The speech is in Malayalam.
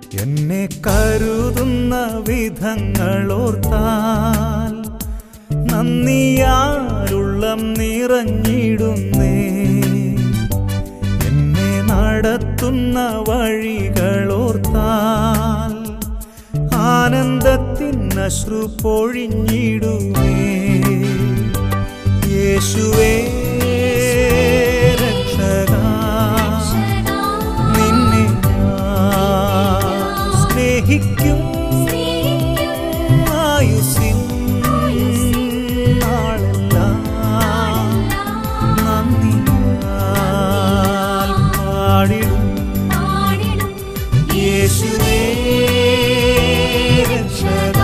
എന്നെ കരുതുന്ന വിധങ്ങളോർത്താൽ നന്ദിയാലുള്ളം നിറഞ്ഞിടുന്നേ എന്നെ നടത്തുന്ന വഴികളോർത്താൽ ആനന്ദത്തിൻ അശ്രു പൊഴിഞ്ഞിടുമേ യേശുവേ രക്ഷകാ നിന്നെ ഞാൻ സ്നേഹിക്കും ആയുസ്സിൻ നാളെല്ലാം നന്ദിയാൽ പാടിടും യേശുവേ രക്ഷക